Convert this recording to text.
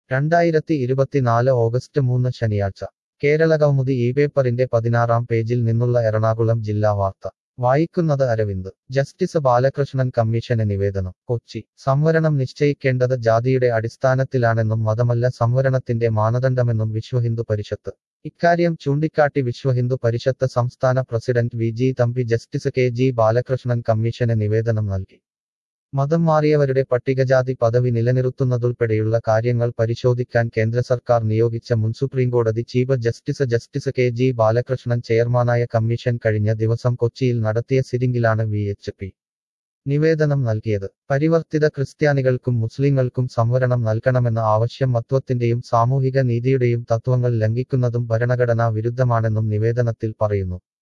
രണ്ടായിരത്തി ഇരുപത്തിനാല് ഓഗസ്റ്റ് മൂന്ന് ശനിയാഴ്ച കേരള കൗമുദി ഈ പേപ്പറിന്റെ പതിനാറാം പേജിൽ നിന്നുള്ള എറണാകുളം ജില്ലാ വാർത്ത വായിക്കുന്നത് അരവിന്ദ് ജസ്റ്റിസ് ബാലകൃഷ്ണൻ കമ്മീഷന് നിവേദനം കൊച്ചി സംവരണം നിശ്ചയിക്കേണ്ടത് ജാതിയുടെ അടിസ്ഥാനത്തിലാണെന്നും മതമല്ല സംവരണത്തിന്റെ മാനദണ്ഡമെന്നും വിശ്വഹിന്ദു പരിഷത്ത് ഇക്കാര്യം ചൂണ്ടിക്കാട്ടി വിശ്വഹിന്ദു പരിഷത്ത് സംസ്ഥാന president V G Thampi justice K G Balakrishnan കമ്മീഷന് നിവേദനം നൽകി മതം മാറിയവരുടെ പട്ടികജാതി പദവി നിലനിർത്തുന്നതുൾപ്പെടെയുള്ള കാര്യങ്ങൾ പരിശോധിക്കാൻ കേന്ദ്ര സർക്കാർ നിയോഗിച്ച മുൻ സുപ്രീംകോടതി chief justice justice K G Balakrishnan ചെയർമാനായ കമ്മീഷൻ കഴിഞ്ഞ ദിവസം കൊച്ചിയിൽ നടത്തിയ സിറ്റിംഗിലാണ് വി എച്ച് പി നിവേദനം നൽകിയത് പരിവർത്തിത ക്രിസ്ത്യാനികൾക്കും മുസ്ലിങ്ങൾക്കും സംവരണം നൽകണമെന്ന ആവശ്യം മത്വത്തിന്റെയും സാമൂഹിക നീതിയുടെയും തത്വങ്ങൾ ലംഘിക്കുന്നതും ഭരണഘടനാ വിരുദ്ധമാണെന്നും നിവേദനത്തിൽ പറയുന്നു